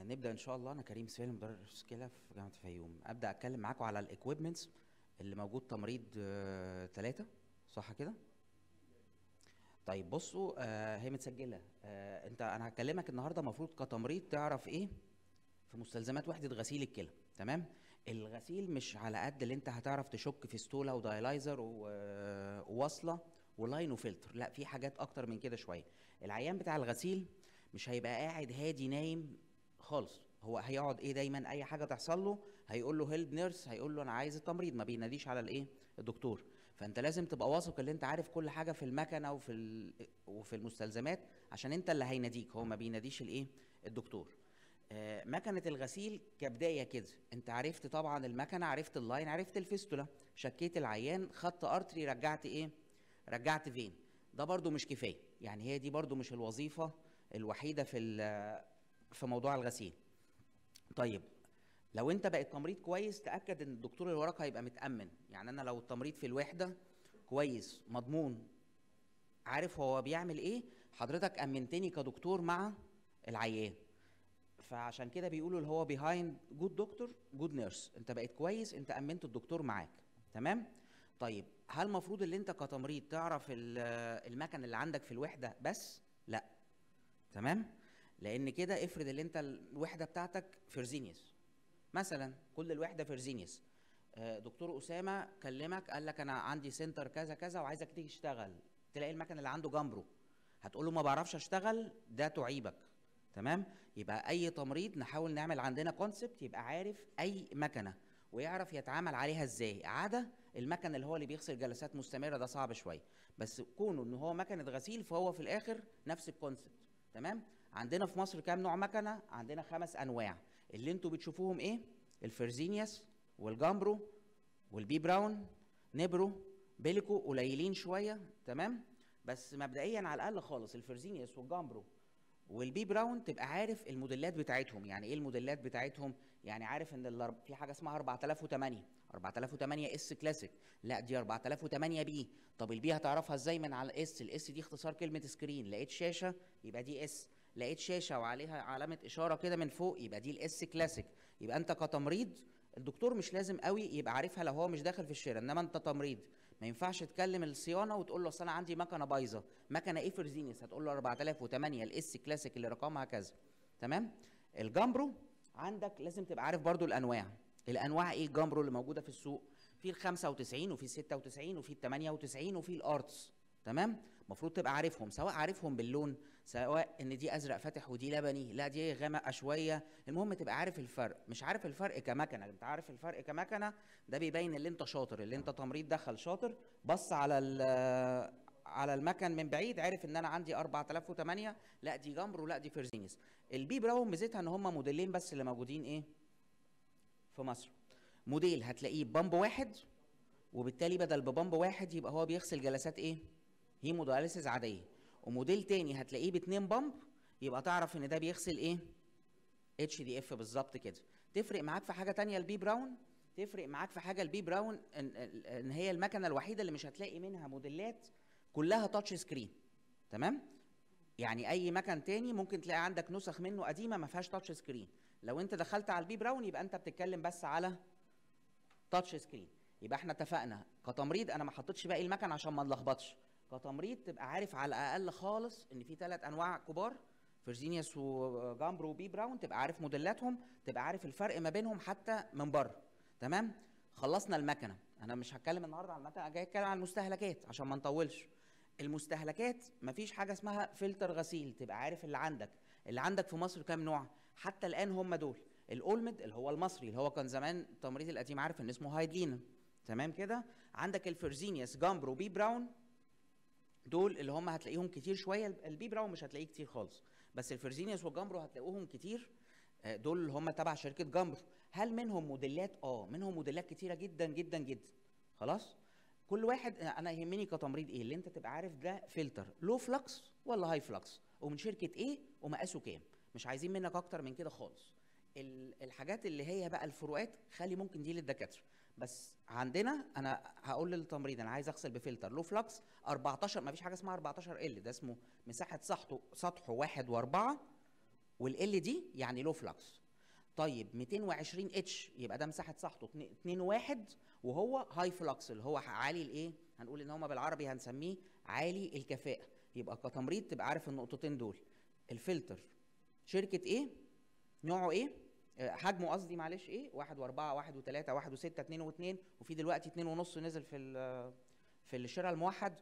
آه نبدا ان شاء الله انا كريم سالم مدرس كلى في جامعه الفيوم ابدا اتكلم معاكم على الاكويبمنتس اللي موجود تمريض ثلاثة صح كده طيب بصوا آه هي متسجله آه انت انا هكلمك النهارده المفروض كتمريض تعرف ايه في مستلزمات وحده غسيل الكلى تمام الغسيل مش على قد اللي انت هتعرف تشك في ستولا ودايلايزر و- وواصله ولاين وفلتر لا في حاجات اكتر من كده شويه العيان بتاع الغسيل مش هيبقى قاعد هادي نايم خالص هو هيقعد ايه دايما اي حاجه تحصل له هيقول له هيلب نيرس هيقول له انا عايز التمريض ما بيناديش على الايه الدكتور فانت لازم تبقى واثق ان انت عارف كل حاجه في المكنه وفي ال- وفي المستلزمات عشان انت اللي هيناديك هو ما بيناديش الايه الدكتور آه، مكنه الغسيل كبدايه كده انت عرفت طبعا المكنه عرفت اللاين عرفت الفيستولا شكيت العيان خدت ارتري رجعت ايه رجعت فين ده برضو مش كفايه يعني هي دي برضو مش الوظيفه الوحيده في ال- في موضوع الغسيل طيب لو انت بقيت تمريض كويس تاكد ان الدكتور اللي وراك هيبقى متامن يعني انا لو التمريض في الوحده كويس مضمون عارف هو بيعمل ايه حضرتك امنتني كدكتور مع العيان فعشان كده بيقولوا اللي هو بيهايند جود دكتور جود نيرس انت بقيت كويس انت امنت الدكتور معاك تمام طيب هل المفروض اللي انت كتمريض تعرف ال- المكن اللي عندك في الوحده بس لا تمام لان كده افرض اللي انت الوحده بتاعتك فرزينيوس مثلا كل الوحده فرزينيوس آه، دكتور اسامه كلمك قال لك انا عندي سنتر كذا كذا وعايزك تيجي تشتغل تلاقي المكن اللي عنده جنبه هتقول له ما بعرفش اشتغل ده تعيبك تمام يبقى اي تمريض نحاول نعمل عندنا كونسبت يبقى عارف اي مكنه ويعرف يتعامل عليها ازاي عاده المكن اللي هو اللي بيغسل جلسات مستمره ده صعب شويه بس كونه ان هو مكنه غسيل فهو في الاخر نفس الكونسبت تمام عندنا في مصر كام نوع مكنه عندنا خمس انواع اللي انتوا بتشوفوهم ايه الفرزينيوس والجامبرو والبي براون نبرو بيليكو قليلين شويه تمام بس مبدئيا على الاقل خالص الفرزينيوس والجامبرو والبي براون تبقى عارف الموديلات بتاعتهم يعني ايه الموديلات بتاعتهم يعني عارف ان الأرب... في حاجه اسمها 4008 4008 اس كلاسيك لا دي 4008 بي طب البي هتعرفها ازاي من على الاس الاس دي اختصار كلمه سكرين لقيت شاشه يبقى دي اس لقيت شاشه وعليها علامه اشاره كده من فوق يبقى دي الاس كلاسيك يبقى انت كتمريض الدكتور مش لازم قوي يبقى عارفها لو هو مش داخل في الشارع انما انت تمريض ما ينفعش تكلم الصيانه وتقول له اصل انا عندي مكنه بايظه مكنه ايه فرزينيس هتقول له 4008 الاس كلاسيك اللي رقمها كذا تمام الجامبرو عندك لازم تبقى عارف برضو الانواع الانواع ايه الجامبرو اللي موجوده في السوق في ال 95 وفي ال 96 وفي ال 98 وفي الارتس تمام المفروض تبقى عارفهم سواء عارفهم باللون سواء ان دي ازرق فاتح ودي لبني لا دي غامقه شويه المهم تبقى عارف الفرق مش عارف الفرق كمكنه انت عارف الفرق كمكنه ده بيبين اللي انت شاطر اللي انت تمريض دخل شاطر بص على ال- على المكن من بعيد عرف ان انا عندي 4008 لا دي جامبرو لا دي فيرزينيس البي براون ميزتها ان هم موديلين بس اللي موجودين ايه في مصر موديل هتلاقيه بامب واحد وبالتالي بدل ببامب واحد يبقى هو بيغسل جلسات ايه هيمودياليسيس عاديه وموديل تاني هتلاقيه باتنين بامب يبقى تعرف ان ده بيغسل ايه اتش دي اف بالظبط كده تفرق معاك في حاجه تانية البي براون تفرق معاك في حاجه البي براون ان, ان هي المكنه الوحيده اللي مش هتلاقي منها موديلات كلها تاتش سكرين تمام يعني اي مكن تاني ممكن تلاقي عندك نسخ منه قديمه ما فيهاش تاتش سكرين لو انت دخلت على البي براون يبقى انت بتتكلم بس على تاتش سكرين يبقى احنا اتفقنا كتمريض انا ما حطيتش باقي المكن عشان ما نلخبطش كتمريض تبقى عارف على الاقل خالص ان في ثلاث انواع كبار فيرجينيوس وجامبرو وبي براون تبقى عارف موديلاتهم تبقى عارف الفرق ما بينهم حتى من بره تمام خلصنا المكنه انا مش هتكلم النهارده على المكنه أنا جاي اتكلم على المستهلكات عشان ما نطولش المستهلكات مفيش حاجه اسمها فلتر غسيل تبقى عارف اللي عندك اللي عندك في مصر كام نوع حتى الان هم دول الاولمد اللي هو المصري اللي هو كان زمان التمريض القديم عارف ان اسمه هايدلين تمام كده عندك الفرزينيوس جامبرو بي براون دول اللي هم هتلاقيهم كتير شويه البي براون مش هتلاقيه كتير خالص بس الفرزينيوس والجامبرو هتلاقوهم كتير آه، دول اللي هم تبع شركه جامبرو هل منهم موديلات اه منهم موديلات كتيره جدا جدا جدا خلاص كل واحد انا يهمني كتمريض ايه اللي انت تبقى عارف ده فلتر لو فلكس ولا هاي فلكس ومن شركه ايه ومقاسه كام مش عايزين منك اكتر من كده خالص ال- الحاجات اللي هي بقى الفروقات خلي ممكن دي للدكاتره بس عندنا انا هقول للتمريض انا عايز اغسل بفلتر لو فلكس 14 ما فيش حاجه اسمها 14 ال ده اسمه مساحه سطحه سطحه واحد واربعة والال دي يعني لو فلكس طيب 220 اتش يبقى ده مساحه سطحه 2 1 وهو هاي فلكس اللي هو عالي الايه هنقول ان هما بالعربي هنسميه عالي الكفاءه يبقى كتمريض تبقى عارف النقطتين دول الفلتر شركه ايه نوعه ايه آه، حجمه قصدي معلش ايه واحد واربعة واحد وثلاثة واحد وستة اتنين واثنين وفي دلوقتي اتنين ونص نزل في ال- في الشراء الموحد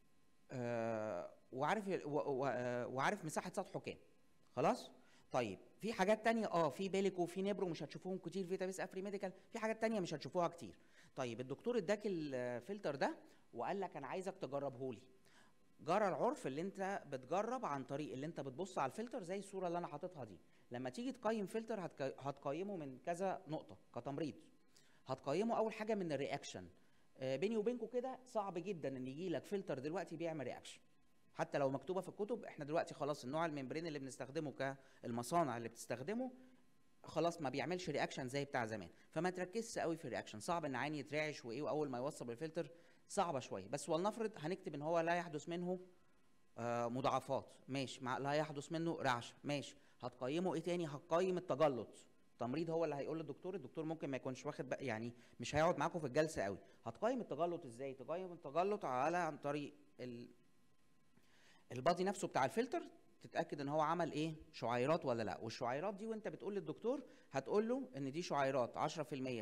آه، وعارف و- و- آه، وعارف مساحة سطحه كام خلاص طيب في حاجات تانية اه في بيليك وفي نبرو مش هتشوفوهم كتير في داتابيس افري ميديكال في حاجات تانية مش هتشوفوها كتير طيب الدكتور اداك الفلتر ده وقال لك انا عايزك تجربه لي جرى العرف اللي انت بتجرب عن طريق اللي انت بتبص على الفلتر زي الصوره اللي انا حاططها دي لما تيجي تقيم فلتر هتك... هتقيمه من كذا نقطه كتمريض هتقيمه اول حاجه من الرياكشن آه، بيني وبينكم كده صعب جدا ان يجي لك فلتر دلوقتي بيعمل رياكشن حتى لو مكتوبه في الكتب احنا دلوقتي خلاص النوع الممبرين اللي بنستخدمه كالمصانع اللي بتستخدمه خلاص ما بيعملش رياكشن زي بتاع زمان فما تركزش قوي في الرياكشن صعب ان عين يترعش وايه واول ما يوصل بالفلتر صعبه شويه بس ولنفرض هنكتب ان هو لا يحدث منه آه، مضاعفات ماشي مع لا يحدث منه رعشه ماشي هتقيمه ايه تاني هتقيم التجلط التمريض هو اللي هيقول للدكتور الدكتور ممكن ما يكونش واخد بقى يعني مش هيقعد معاكم في الجلسه قوي هتقيم التجلط ازاي تقيم التجلط على عن طريق ال... البادي نفسه بتاع الفلتر تتاكد ان هو عمل ايه شعيرات ولا لا والشعيرات دي وانت بتقول للدكتور هتقول له ان دي شعيرات 10% 5%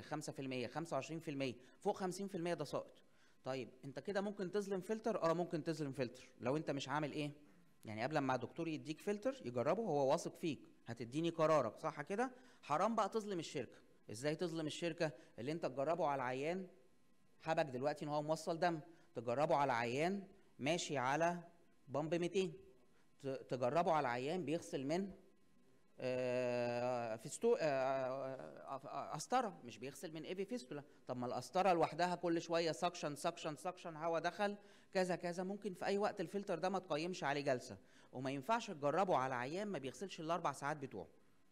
25% فوق 50% ده ساقط طيب انت كده ممكن تظلم فلتر اه ممكن تظلم فلتر لو انت مش عامل ايه يعني قبل ما دكتور يديك فلتر يجربه هو واثق فيك هتديني قرارك صح كده حرام بقى تظلم الشركه ازاي تظلم الشركه اللي انت تجربه على العيان حبك دلوقتي ان هو موصل دم تجربه على عيان ماشي على بامب 200 ت- تجربه على عيان بيغسل من آه، فيستو آه، آه، آه، قسطره مش بيغسل من ايفي فيستولا طب ما القسطره لوحدها كل شويه سكشن سكشن سكشن هوا دخل كذا كذا ممكن في اي وقت الفلتر ده ما تقيمش عليه جلسه وما ينفعش تجربه على عيان ما بيغسلش الاربع ساعات بتوعه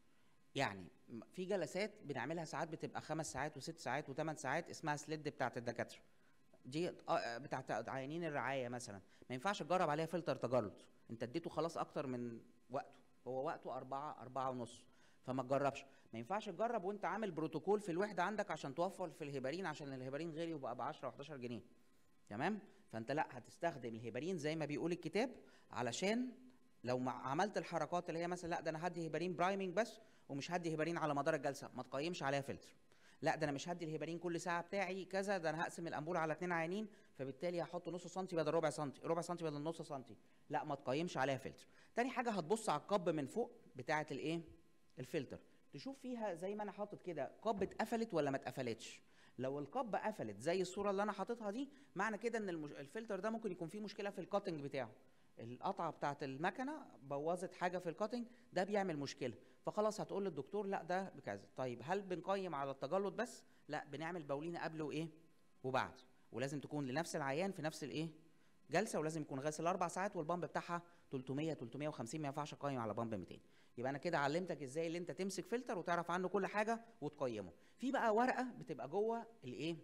يعني م- في جلسات بنعملها ساعات بتبقى خمس ساعات وست ساعات وثمان ساعات اسمها سليد بتاعت الدكاتره دي آه، بتاعت عيانين الرعايه مثلا ما ينفعش تجرب عليها فلتر تجلط انت اديته خلاص اكتر من وقته هو وقته أربعة أربعة ونص فما تجربش ما ينفعش تجرب وانت عامل بروتوكول في الوحده عندك عشان توفر في الهيبرين عشان الهيبرين غالي وبقى ب 10 و11 جنيه تمام فانت لا هتستخدم الهيبرين زي ما بيقول الكتاب علشان لو ما عملت الحركات اللي هي مثلا لا ده انا هدي هيبرين برايمنج بس ومش هدي هيبرين على مدار الجلسه ما تقيمش عليها فلتر لا ده انا مش هدي الهيبرين كل ساعه بتاعي كذا ده انا هقسم الامبول على اتنين عيانين فبالتالي هحط نص سنتي بدل ربع سنتي ربع سنتي بدل نص سنتي لا ما تقيمش عليها فلتر تاني حاجه هتبص على القب من فوق بتاعه الايه الفلتر تشوف فيها زي ما انا حاطط كده قب اتقفلت ولا ما اتقفلتش لو القب قفلت زي الصوره اللي انا حاططها دي معنى كده ان المش... الفلتر ده ممكن يكون فيه مشكله في الكاتنج بتاعه القطعه بتاعه المكنه بوظت حاجه في الكاتنج ده بيعمل مشكله فخلاص هتقول للدكتور لا ده بكذا طيب هل بنقيم على التجلط بس لا بنعمل بولينه قبل وايه وبعد ولازم تكون لنفس العيان في نفس الايه جلسه ولازم يكون غاسل اربع ساعات والبامب بتاعها 300 350 ما ينفعش اقيم على بامب 200 يبقى انا كده علمتك ازاي اللي انت تمسك فلتر وتعرف عنه كل حاجه وتقيمه في بقى ورقه بتبقى جوه الايه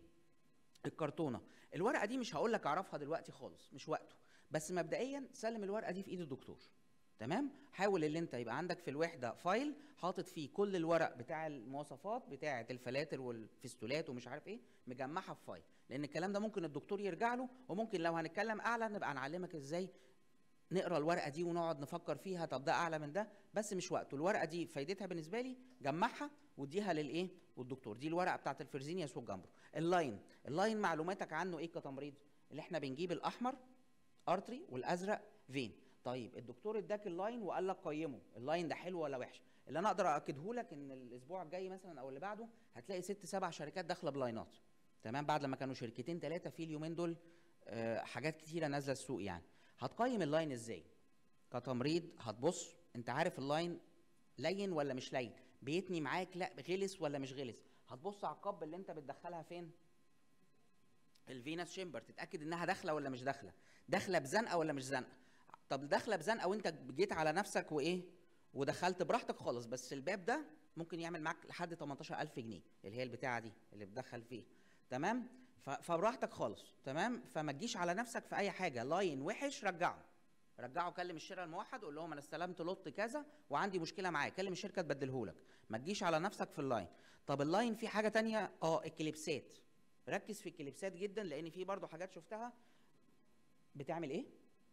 الكرتونه الورقه دي مش هقول لك اعرفها دلوقتي خالص مش وقته بس مبدئيا سلم الورقه دي في ايد الدكتور تمام حاول ان انت يبقى عندك في الوحده فايل حاطط فيه كل الورق بتاع المواصفات بتاعه الفلاتر والفستولات ومش عارف ايه مجمعها في فايل لان الكلام ده ممكن الدكتور يرجع له وممكن لو هنتكلم اعلى نبقى نعلمك ازاي نقرا الورقه دي ونقعد نفكر فيها طب ده اعلى من ده بس مش وقته الورقه دي فايدتها بالنسبه لي جمعها واديها للايه والدكتور دي الورقه بتاعت الفرزينياس والجامبرو اللاين اللاين معلوماتك عنه ايه كتمريض اللي احنا بنجيب الاحمر ارتري والازرق فين طيب الدكتور اداك اللاين وقال لك قيمه اللاين ده حلو ولا وحش اللي انا اقدر اكده لك ان الاسبوع الجاي مثلا او اللي بعده هتلاقي ست سبع شركات داخله بلاينات تمام بعد لما كانوا شركتين ثلاثه في اليومين دول آه، حاجات كتيره نازله السوق يعني هتقيم اللاين ازاي كتمريض هتبص انت عارف اللاين لين ولا مش لين بيتني معاك لا غلس ولا مش غلس هتبص على القب اللي انت بتدخلها فين الفينس شيمبر تتاكد انها داخله ولا مش داخله داخله بزنقه ولا مش زنقه طب داخله بزنقه وانت جيت على نفسك وايه ودخلت براحتك خالص بس الباب ده ممكن يعمل معاك لحد 18000 جنيه اللي هي البتاعه دي اللي بتدخل فيها تمام ف- فبراحتك خالص تمام فما تجيش على نفسك في اي حاجه لاين وحش رجعه رجعه كلم الشراء الموحد قول لهم انا استلمت لوت كذا وعندي مشكله معاه كلم الشركه تبدله لك ما تجيش على نفسك في اللاين طب اللاين في حاجه تانية اه الكليبسات ركز في الكليبسات جدا لان في برضو حاجات شفتها بتعمل ايه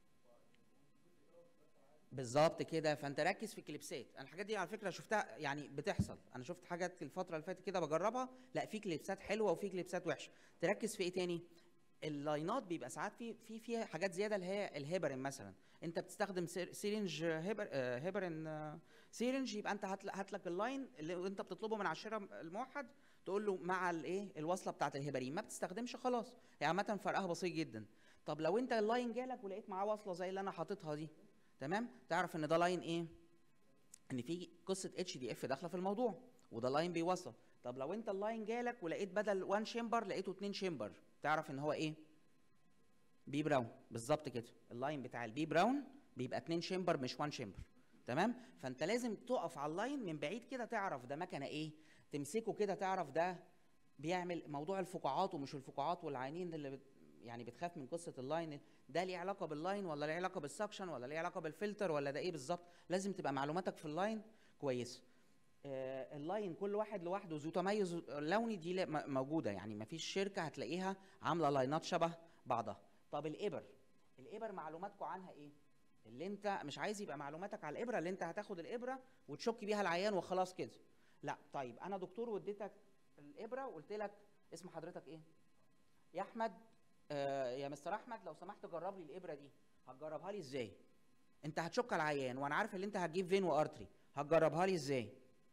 بالظبط كده فانت ركز في الكليبسات انا الحاجات دي على فكره شفتها يعني بتحصل انا شفت حاجات الفتره اللي فاتت كده بجربها لا في كليبسات حلوه وفي كليبسات وحشه تركز في ايه تاني اللاينات بيبقى ساعات في في فيها حاجات زياده اللي هي الهيبرين مثلا انت بتستخدم سير- سيرنج هيبر آه، هيبرين آه، سيرنج يبقى انت هات هات لك اللاين اللي انت بتطلبه من على الشراء الموحد تقول له مع الايه الوصله بتاعه الهيبرين ما بتستخدمش خلاص هي عامه فرقها بسيط جدا طب لو انت اللاين جالك ولقيت معاه وصله زي اللي انا حاططها دي تمام تعرف ان ده لاين ايه ان في قصه اتش دي اف داخله في الموضوع وده لاين بيوصل طب لو انت اللاين جالك ولقيت بدل 1 شمبر لقيته 2 شمبر تعرف ان هو ايه بي براون بالظبط كده اللاين بتاع البي براون بيبقى 2 شمبر مش 1 شمبر تمام فانت لازم تقف على اللاين من بعيد كده تعرف ده مكنه ايه تمسكه كده تعرف ده بيعمل موضوع الفقاعات ومش الفقاعات والعينين اللي بت يعني بتخاف من قصه اللاين ده ليه علاقه باللاين ولا ليه علاقه بالسكشن ولا ليه علاقه بالفلتر ولا ده ايه بالظبط لازم تبقى معلوماتك في اللاين كويسه آه، اللاين كل واحد لوحده ذو تميز لوني دي لا- م- موجوده يعني ما فيش شركه هتلاقيها عامله لاينات شبه بعضها طب الابر الابر معلوماتكم عنها ايه اللي انت مش عايز يبقى معلوماتك على الابره اللي انت هتاخد الابره وتشك بيها العيان وخلاص كده لا طيب انا دكتور واديتك الابره وقلت لك اسم حضرتك ايه يا احمد آه يا مستر احمد لو سمحت جرب لي الابره دي هتجربها لي ازاي انت هتشك على العيان وانا عارف ان انت هتجيب فين وارتري هتجربها لي ازاي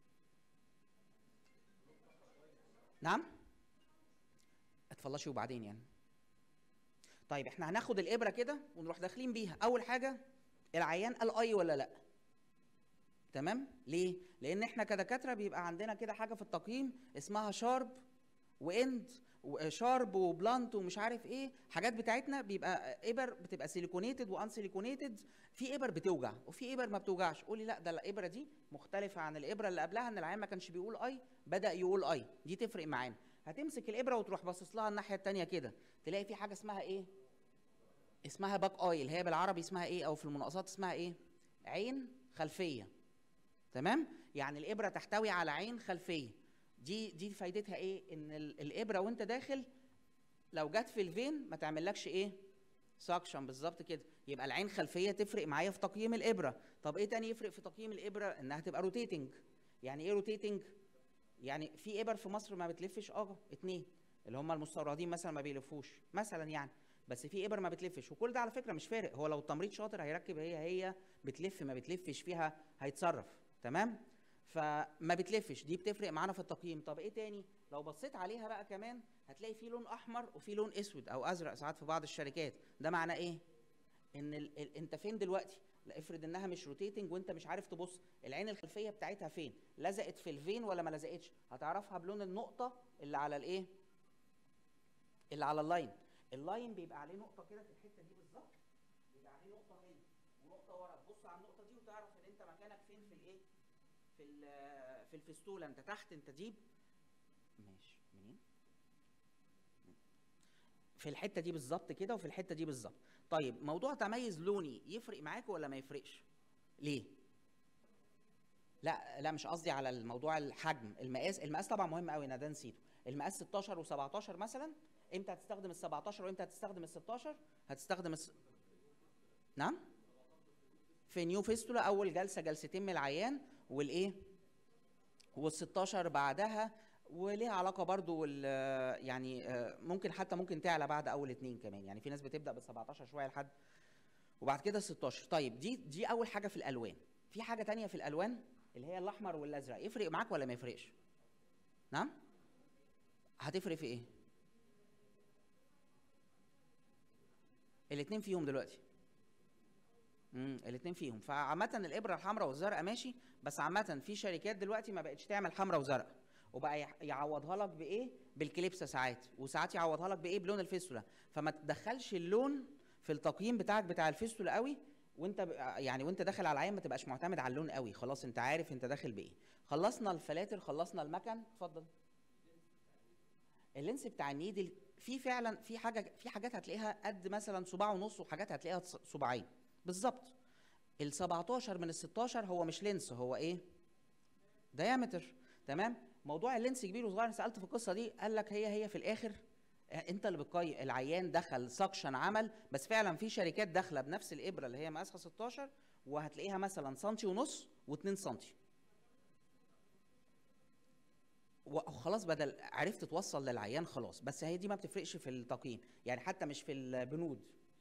نعم اتفلشي وبعدين يعني طيب احنا هناخد الابره كده ونروح داخلين بيها اول حاجه العيان قال اي ولا لا تمام ليه لان احنا كدكاتره بيبقى عندنا كده حاجه في التقييم اسمها شارب واند وشارب وبلانت ومش عارف ايه حاجات بتاعتنا بيبقى ابر بتبقى سيليكونيتد وان سيليكونيتد في ابر بتوجع وفي ابر ما بتوجعش قولي لا ده الابره دي مختلفه عن الابره اللي قبلها ان العيان ما كانش بيقول اي بدا يقول اي دي تفرق معانا هتمسك الابره وتروح باصص لها الناحيه التانية كده تلاقي في حاجه اسمها ايه اسمها باك اي اللي هي بالعربي اسمها ايه او في المناقصات اسمها ايه عين خلفيه تمام يعني الابره تحتوي على عين خلفيه دي دي فايدتها ايه ان ال- الابره وانت داخل لو جت في الفين ما تعملكش ايه ساكشن بالظبط كده يبقى العين خلفيه تفرق معايا في تقييم الابره طب ايه تاني يفرق في تقييم الابره انها تبقى روتيتنج يعني ايه روتيتنج يعني في ابر في مصر ما بتلفش اه اتنين اللي هم المستوردين مثلا ما بيلفوش مثلا يعني بس في ابر ما بتلفش وكل ده على فكره مش فارق هو لو التمريض شاطر هيركب هي هي بتلف ما بتلفش فيها هيتصرف تمام فما بتلفش دي بتفرق معانا في التقييم طب ايه تاني لو بصيت عليها بقى كمان هتلاقي في لون احمر وفي لون اسود او ازرق ساعات في بعض الشركات ده معناه ايه ان ال... ال... انت فين دلوقتي لا افرض انها مش روتيتنج وانت مش عارف تبص العين الخلفيه بتاعتها فين لزقت في الفين ولا ما لزقتش هتعرفها بلون النقطه اللي على الايه اللي على اللاين اللاين بيبقى عليه نقطه كده في الحته دي بالظبط بيبقى عليه نقطه هنا ونقطه ورا تبص على النقطه دي وتعرف ان انت مكانك فين في الايه في ال- في الفستوله انت تحت انت ديب ماشي منين في الحته دي بالظبط كده وفي الحته دي بالظبط طيب موضوع تميز لوني يفرق معاك ولا ما يفرقش ليه لا لا مش قصدي على الموضوع الحجم المقاس المقاس طبعا مهم قوي انا ده نسيته المقاس 16 و17 مثلا امتى هتستخدم ال 17 وامتى هتستخدم ال 16 هتستخدم الس... نعم في نيو فيستولا اول جلسه جلستين من العيان والايه وال 16 بعدها وليها علاقه برضو وال يعني آه، ممكن حتى ممكن تعلى بعد اول اتنين كمان يعني في ناس بتبدا بال 17 شويه لحد وبعد كده 16 طيب دي دي اول حاجه في الالوان في حاجه تانية في الالوان اللي هي الاحمر والازرق يفرق معاك ولا ما يفرقش نعم هتفرق في ايه الاتنين فيهم دلوقتي امم الاتنين فيهم فعامة الابرة الحمراء والزرقاء ماشي بس عامة في شركات دلوقتي ما بقتش تعمل حمراء وزرقاء وبقى يح- يعوضها لك بايه؟ بالكليبسه ساعات وساعات يعوضها لك بايه؟ بلون الفيستولا فما تدخلش اللون في التقييم بتاعك بتاع الفيستولا قوي وانت ب... يعني وانت داخل على العين ما تبقاش معتمد على اللون قوي خلاص انت عارف انت داخل بايه خلصنا الفلاتر خلصنا المكن اتفضل اللينس بتاع النيدل في فعلا في حاجه في حاجات هتلاقيها قد مثلا صباع ونص وحاجات هتلاقيها ص- صباعين بالظبط ال 17 من ال 16 هو مش لينس هو ايه دايمتر تمام موضوع اللينس كبير وصغير أنا سالت في القصه دي قال لك هي هي في الاخر آه، انت اللي بتقيم العيان دخل سكشن عمل بس فعلا في شركات داخله بنفس الابره اللي هي مقاسها 16 وهتلاقيها مثلا سنتي ونص و2 سنتي وخلاص بدل عرفت توصل للعيان خلاص بس هي دي ما بتفرقش في التقييم يعني حتى مش في البنود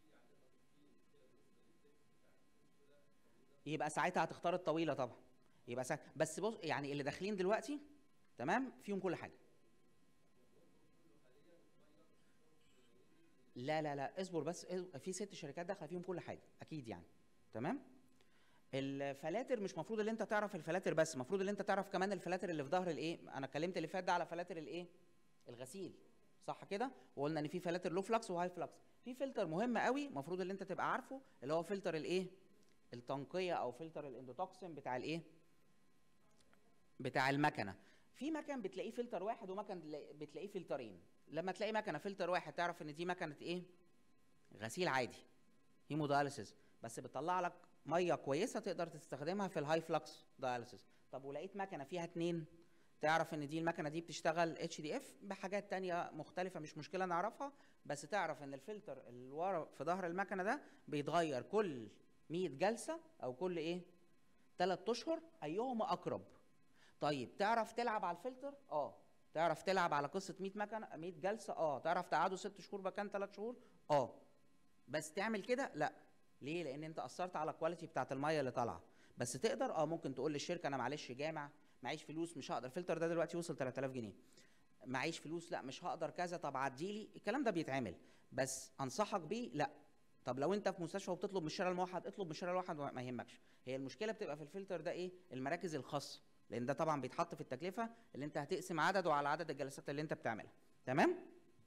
يبقى ساعتها هتختار الطويله طبعا يبقى ساعتها بس بص يعني اللي داخلين دلوقتي تمام فيهم كل حاجه لا لا لا اصبر بس اصبر. في ست شركات داخله فيهم كل حاجه اكيد يعني تمام الفلاتر مش مفروض ان انت تعرف الفلاتر بس المفروض ان انت تعرف كمان الفلاتر اللي في ظهر الايه انا اتكلمت اللي فات ده على فلاتر الايه الغسيل صح كده وقلنا ان في فلاتر لو فلكس وهاي فلكس في فلتر مهم قوي المفروض ان انت تبقى عارفه اللي هو فلتر الايه التنقيه او فلتر الاندوتوكسين بتاع الايه بتاع المكنه في مكن بتلاقيه فلتر واحد ومكن تلا- بتلاقيه فلترين لما تلاقي مكنه فلتر واحد تعرف ان دي مكنه ايه غسيل عادي هيموداياليسيس بس بتطلع لك ميه كويسه تقدر تستخدمها في الهاي فلكس داياليسيس طب ولقيت مكنه فيها اتنين تعرف ان دي المكنه دي بتشتغل اتش دي اف بحاجات تانية مختلفه مش مشكله نعرفها بس تعرف ان الفلتر اللي ورا في ظهر المكنه ده بيتغير كل 100 جلسه او كل ايه 3 اشهر ايهما اقرب طيب تعرف تلعب على الفلتر اه تعرف تلعب على قصه 100 مكنه 100 جلسه اه تعرف تقعده 6 شهور مكان 3 شهور اه بس تعمل كده لا ليه لان انت اثرت على الكواليتي بتاعت الميه اللي طالعه بس تقدر اه ممكن تقول للشركه انا معلش جامع معيش فلوس مش هقدر الفلتر ده دلوقتي وصل 3000 جنيه معيش فلوس لا مش هقدر كذا طب عديلي الكلام ده بيتعمل بس انصحك بيه لا طب لو انت في مستشفى وبتطلب من الشارع الموحد اطلب من الشارع الموحد ما يهمكش هي المشكله بتبقى في الفلتر ده ايه المراكز الخاصه لان ده طبعا بيتحط في التكلفه اللي انت هتقسم عدده على عدد الجلسات اللي انت بتعملها تمام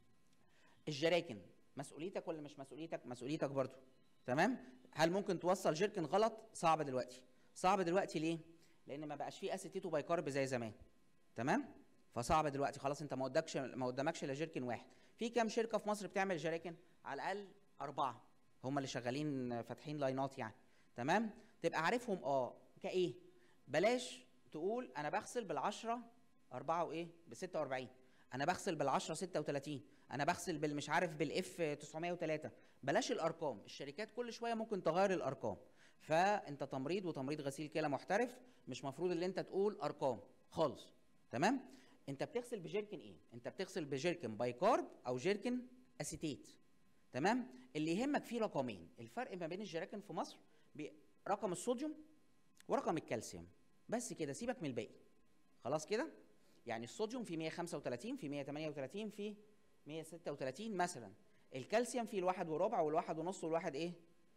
الجراكن مسؤوليتك ولا مش مسؤوليتك مسؤوليتك برضو تمام هل ممكن توصل جيركن غلط صعب دلوقتي صعب دلوقتي ليه لان ما بقاش فيه اسيتيتو بايكارب زي زمان تمام فصعب دلوقتي خلاص انت ما قدامكش ما قدامكش الا جيركن واحد في كام شركه في مصر بتعمل جراكن على الاقل اربعه هم اللي شغالين فاتحين لاينات يعني تمام تبقى عارفهم اه كايه بلاش تقول انا بغسل بالعشرة أربعة وإيه؟ ب 46 أنا بغسل بالعشرة 36 أنا بغسل بالمش عارف بالإف 903 بلاش الأرقام الشركات كل شوية ممكن تغير الأرقام فأنت تمريض وتمريض غسيل كلى محترف مش مفروض ان انت تقول ارقام خالص تمام انت بتغسل بجيركن ايه انت بتغسل بجيركن بايكارب او جيركن اسيتيت تمام اللي يهمك فيه رقمين الفرق ما بين الجراكن في مصر بي- رقم الصوديوم ورقم الكالسيوم بس كده سيبك من الباقي خلاص كده يعني الصوديوم في 135 في 138 في 136 مثلا الكالسيوم في الواحد وربع والواحد ونص والواحد ايه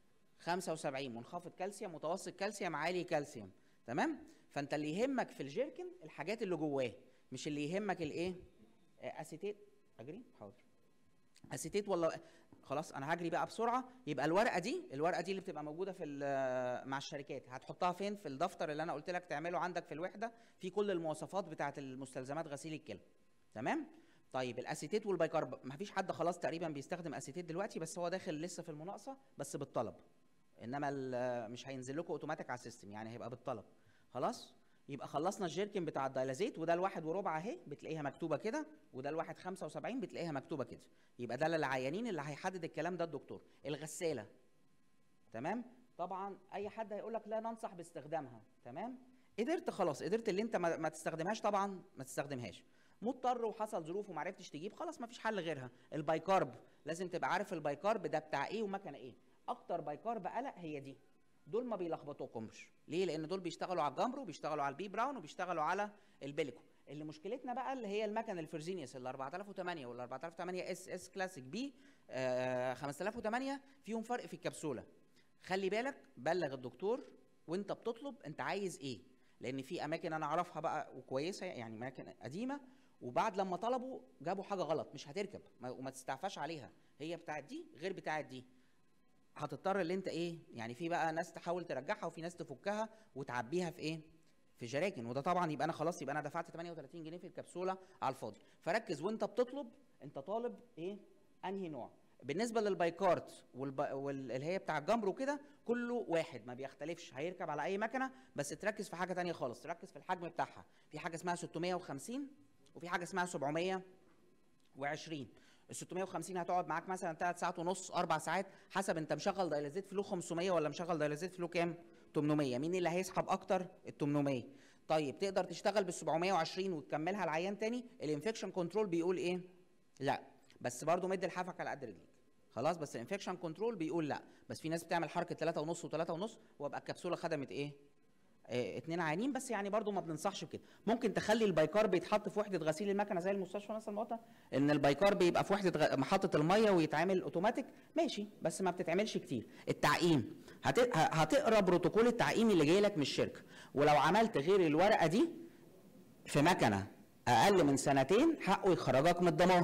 75 منخفض كالسيوم متوسط كالسيوم عالي كالسيوم تمام فانت اللي يهمك في الجيركن الحاجات اللي جواه مش اللي يهمك الايه آه، اسيتيت اجري حاضر اسيتيت ولا خلاص انا هجري بقى بسرعه يبقى الورقه دي الورقه دي اللي بتبقى موجوده في ال- مع الشركات هتحطها فين في الدفتر اللي انا قلت لك تعمله عندك في الوحده في كل المواصفات بتاعه المستلزمات غسيل الكلى تمام طيب الاسيتيت والبيكرب ما فيش حد خلاص تقريبا بيستخدم اسيتيت دلوقتي بس هو داخل لسه في المناقصه بس بالطلب انما ال- مش هينزل لكم اوتوماتيك على السيستم يعني هيبقى بالطلب خلاص يبقى خلصنا الجيركن بتاع الدايلازيت وده الواحد وربع اهي بتلاقيها مكتوبه كده وده الواحد 75 بتلاقيها مكتوبه كده يبقى ده للعيانين اللي هيحدد الكلام ده الدكتور الغساله تمام طبعا اي حد هيقول لك لا ننصح باستخدامها تمام قدرت خلاص قدرت اللي انت ما, ما تستخدمهاش طبعا ما تستخدمهاش مضطر وحصل ظروف وما عرفتش تجيب خلاص ما فيش حل غيرها البايكارب لازم تبقى عارف البايكارب ده بتاع ايه ومكنه ايه اكتر بايكارب قلق هي دي دول ما بيلخبطوكمش ليه لان دول بيشتغلوا على الجمبر وبيشتغلوا على البي براون وبيشتغلوا على البيليكو اللي مشكلتنا بقى اللي هي المكن الفرزينيوس ال 4008 وال 4008 اس اس كلاسيك بي آه 5008 فيهم فرق في الكبسوله خلي بالك بلغ الدكتور وانت بتطلب انت عايز ايه لان في اماكن انا اعرفها بقى وكويسه يعني اماكن قديمه وبعد لما طلبوا جابوا حاجه غلط مش هتركب ما- وما تستعفاش عليها هي بتاعت دي غير بتاعت دي هتضطر اللي انت ايه يعني في بقى ناس تحاول ترجعها وفي ناس تفكها وتعبيها في ايه في جراكن وده طبعا يبقى انا خلاص يبقى انا دفعت 38 جنيه في الكبسوله على الفاضي فركز وانت بتطلب انت طالب ايه انهي نوع بالنسبه للبايكارت والب... واللي هي بتاع الجمر وكده كله واحد ما بيختلفش هيركب على اي مكنه بس تركز في حاجه تانية خالص تركز في الحجم بتاعها في حاجه اسمها 650 وفي حاجه اسمها 720 ال 650 هتقعد معاك مثلا 3 ساعات ونص 4 ساعات حسب انت مشغل دايلازيت فلو 500 ولا مشغل دايلازيت فلو كام 800 مين اللي هيسحب اكتر ال 800 طيب تقدر تشتغل بال 720 وتكملها العيان تاني الانفكشن كنترول بيقول ايه لا بس برضو مد الحافك على قد رجليك خلاص بس الانفكشن كنترول بيقول لا بس في ناس بتعمل حركه 3 ونص و3 ونص وابقى الكبسوله خدمت ايه اه اتنين عيانين بس يعني برضو ما بننصحش بكده ممكن تخلي البايكار بيتحط في وحده غسيل المكنه زي المستشفى مثلا المقاطع ان البايكار بيبقى في وحده غ... محطه الميه ويتعمل اوتوماتيك ماشي بس ما بتتعملش كتير التعقيم هت... هتقرا بروتوكول التعقيم اللي جاي لك من الشركه ولو عملت غير الورقه دي في مكنه اقل من سنتين حقه يخرجك من الضمان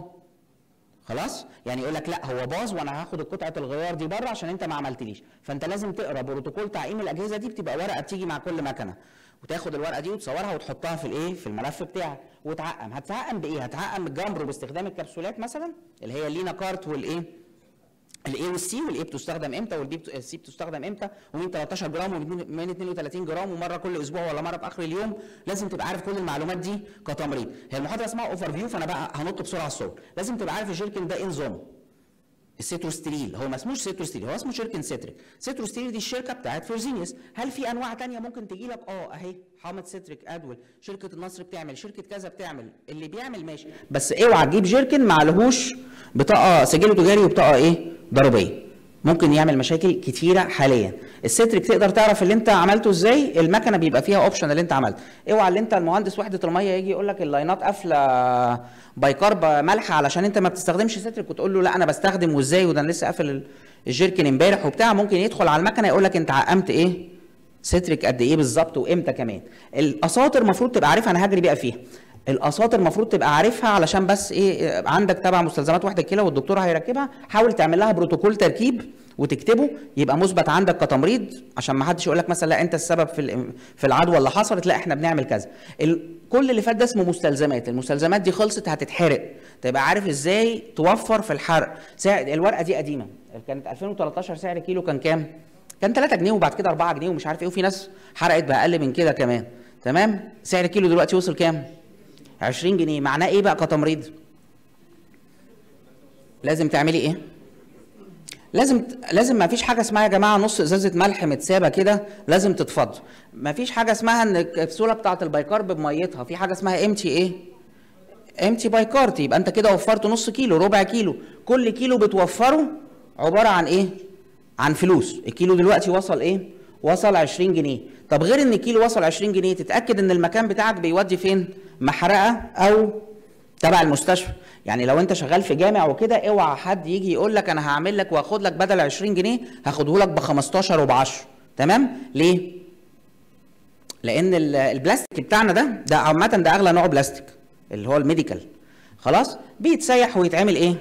خلاص يعني يقول لك لا هو باظ وانا هاخد قطعه الغيار دي بره عشان انت ما عملتليش فانت لازم تقرا بروتوكول تعقيم الاجهزه دي بتبقى ورقه بتيجي مع كل مكنه وتاخد الورقه دي وتصورها وتحطها في الايه في الملف بتاعك وتعقم هتعقم بايه هتعقم الجمر باستخدام الكبسولات مثلا اللي هي اللينا كارت والايه الاي والسي والاي بتستخدم امتى والبي السي بتستخدم امتى ومن 13 جرام ومن 32 جرام ومره كل اسبوع ولا مره في اخر اليوم لازم تبقى عارف كل المعلومات دي كتمريض هي المحاضره اسمها اوفر فيو فانا بقى هنط بسرعه على الصور لازم تبقى عارف الجيركن ده ايه نظامه السيتروستريل هو ما اسموش سيتروستريل هو اسمه شيركن سيتريك سيتروستريل دي الشركه بتاعت فيرزينيوس هل في انواع تانية ممكن تجي لك اه اهي حامض سيتريك ادول شركه النصر بتعمل شركه كذا بتعمل اللي بيعمل ماشي بس اوعى تجيب جيركن ما عليهوش بطاقه سجل تجاري وبطاقه ايه ضريبيه ممكن يعمل مشاكل كتيره حاليا الستريك تقدر تعرف اللي انت عملته ازاي المكنه بيبقى فيها اوبشن اللي انت عملته اوعى اللي انت المهندس وحده الميه يجي يقول لك اللاينات قافله بايكارب ملح علشان انت ما بتستخدمش ستريك وتقول له لا انا بستخدم وازاي وده انا لسه قافل الجيركن امبارح وبتاع ممكن يدخل على المكنه يقول لك انت عقمت ايه ستريك قد ايه بالظبط وامتى كمان الاساطر المفروض تبقى عارفها انا هجري بقى فيها الاساطر المفروض تبقى عارفها علشان بس ايه عندك تبع مستلزمات وحده كلى والدكتور هيركبها حاول تعمل لها بروتوكول تركيب وتكتبه يبقى مثبت عندك كتمريض عشان ما حدش يقول لك مثلا لا انت السبب في في العدوى اللي حصلت لا احنا بنعمل كذا كل اللي فات ده اسمه مستلزمات المستلزمات دي خلصت هتتحرق تبقى عارف ازاي توفر في الحرق سعر الورقه دي قديمه كانت 2013 سعر كيلو كان كام كان 3 جنيه وبعد كده 4 جنيه ومش عارف ايه وفي ناس حرقت باقل من كده كمان تمام سعر كيلو دلوقتي وصل كام 20 جنيه معناه ايه بقى كتمريض لازم تعملي ايه لازم لازم ما فيش حاجه اسمها يا جماعه نص ازازه ملح متسابه كده لازم تتفض ما فيش حاجه اسمها ان الكبسوله بتاعه البايكارب بميتها في حاجه اسمها امتي ايه امتي بايكارت يبقى انت كده وفرت نص كيلو ربع كيلو كل كيلو بتوفره عباره عن ايه عن فلوس الكيلو دلوقتي وصل ايه وصل 20 جنيه طب غير ان الكيلو وصل 20 جنيه تتاكد ان المكان بتاعك بيودي فين محرقه او تبع المستشفى يعني لو انت شغال في جامع وكده اوعى حد يجي يقول لك انا هعمل لك واخد لك بدل 20 جنيه هاخده لك ب 15 وب 10 تمام ليه لان البلاستيك بتاعنا ده ده عامه ده اغلى نوع بلاستيك اللي هو الميديكال خلاص بيتسيح ويتعمل ايه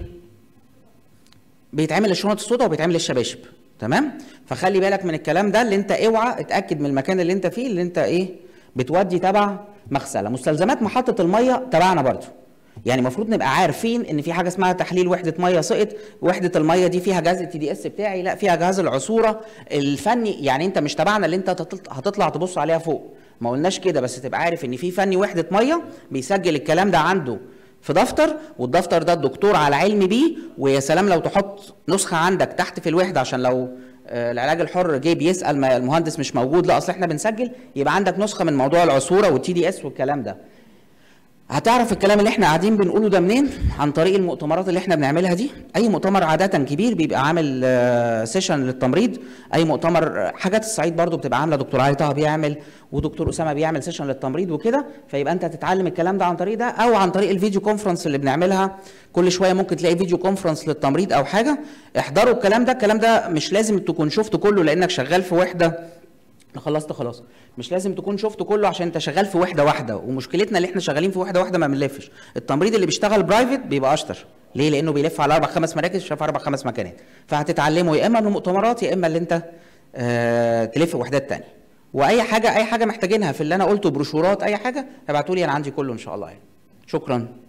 بيتعمل الشنط السوداء وبيتعمل الشباشب تمام فخلي بالك من الكلام ده اللي انت اوعى اتاكد من المكان اللي انت فيه اللي انت ايه بتودي تبع مغسله مستلزمات محطه الميه تبعنا برضو يعني المفروض نبقى عارفين ان في حاجه اسمها تحليل وحده ميه سقط وحده الميه دي فيها جهاز التي دي اس بتاعي لا فيها جهاز العصوره الفني يعني انت مش تبعنا اللي انت هتطلع تبص عليها فوق ما قلناش كده بس تبقى عارف ان في فني وحده ميه بيسجل الكلام ده عنده في دفتر والدفتر ده الدكتور على علم بيه ويا سلام لو تحط نسخه عندك تحت في الوحده عشان لو العلاج الحر جه بيسال ما المهندس مش موجود لا اصل احنا بنسجل يبقى عندك نسخه من موضوع العصوره والتي دي اس والكلام ده هتعرف الكلام اللي احنا قاعدين بنقوله ده منين عن طريق المؤتمرات اللي احنا بنعملها دي اي مؤتمر عاده كبير بيبقى عامل سيشن للتمريض اي مؤتمر حاجات الصعيد برضو بتبقى عامله دكتور علي طه بيعمل ودكتور اسامه بيعمل سيشن للتمريض وكده فيبقى انت تتعلم الكلام ده عن طريق ده او عن طريق الفيديو كونفرنس اللي بنعملها كل شويه ممكن تلاقي فيديو كونفرنس للتمريض او حاجه احضروا الكلام ده الكلام ده مش لازم تكون شفته كله لانك شغال في وحده خلصت خلاص مش لازم تكون شفته كله عشان انت شغال في وحده واحده ومشكلتنا اللي احنا شغالين في وحده واحده ما بنلفش التمريض اللي بيشتغل برايفت بيبقى اشطر ليه لانه بيلف على اربع خمس مراكز شاف اربع خمس مكانات فهتتعلمه يا اما من المؤتمرات يا اما اللي انت آه تلف في وحدات تانية واي حاجه اي حاجه محتاجينها في اللي انا قلته بروشورات اي حاجه ابعتوا لي انا عندي كله ان شاء الله يعني شكرا